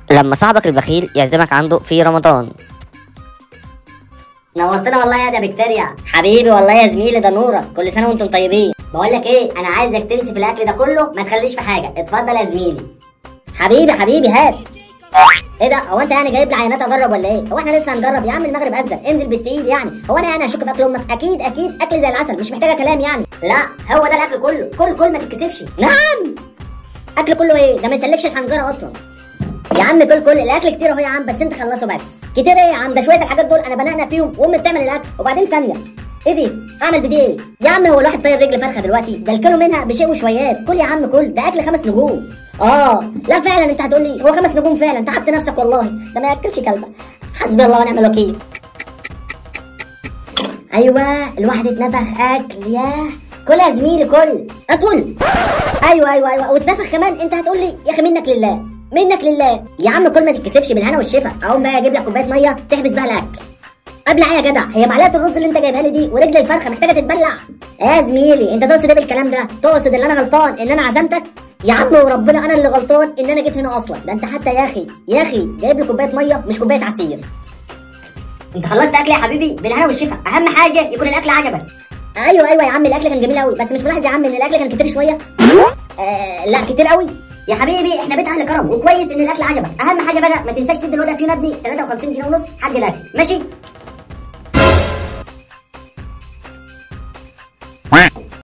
لما صاحبك البخيل يعزمك عنده في رمضان نورتنا والله يا ده بكتيريا حبيبي والله يا زميلي ده نورك كل سنه وانتم طيبين بقول لك ايه انا عايزك تنسي في الاكل ده كله ما تخليش في حاجه اتفضل يا زميلي حبيبي حبيبي هات ايه ده هو انت يعني جايب لي عينات اجرب ولا ايه هو احنا لسه هنجرب يا عم المغرب اذن انزل بالتقيل يعني هو انا يعني هشك في اكل امك اكيد اكيد اكل زي العسل مش محتاجه كلام يعني لا هو ده الاكل كله كل كل ما تتكسفش نعم اكل كله ايه ده ما يسلكش الحنجره اصلا يا عم كل كل الاكل كتير اهو يا عم بس انت خلصه بس كتير ايه يا عم ده شويه الحاجات دول انا بنقنا فيهم وامي بتعمل الاكل وبعدين ثانيه ايه دي اعمل بدي ايه يا عم هو الواحد طاير رجل فرخه دلوقتي ده الكيلو منها بشيء وشويات كل يا عم كل ده اكل خمس نجوم اه لا فعلا انت هتقول لي هو خمس نجوم فعلا تعبت نفسك والله ده ما ياكلش كلبه حسبي الله ونعم الوكيل ايوه الواحد اتنفخ اكل ياه كل يا زميلي كل اكل ايوه ايوه ايوه واتنفخ كمان انت هتقول لي يا اخي منك لله منك لله يا عم كل ما تتكسفش بالهنا والشفا اقوم بقى اجيب لك كوبايه ميه تحبس بها الاكل ابلع يا جدع هي معلقه الرز اللي انت جايبها لي دي ورجل الفرخه محتاجه تتبلع يا زميلي انت تقصد ايه بالكلام ده تقصد ان انا غلطان ان انا عزمتك يا عم وربنا انا اللي غلطان ان انا جيت هنا اصلا ده انت حتى يا اخي يا اخي جايب لي كوبايه ميه مش كوبايه عصير انت خلصت اكل يا حبيبي بالهنا والشفا اهم حاجه يكون الاكل عجبك ايوه ايوه يا عم الاكل كان جميل قوي بس مش ملاحظ يا عم ان الاكل كان كتير شويه آه لا كتير قوي يا حبيبي احنا بيت اهل كرم وكويس ان الاكل عجبك اهم حاجه بقى ما تنساش تدي الواد فيه ابني 53 جنيه ونص حق الاكل ماشي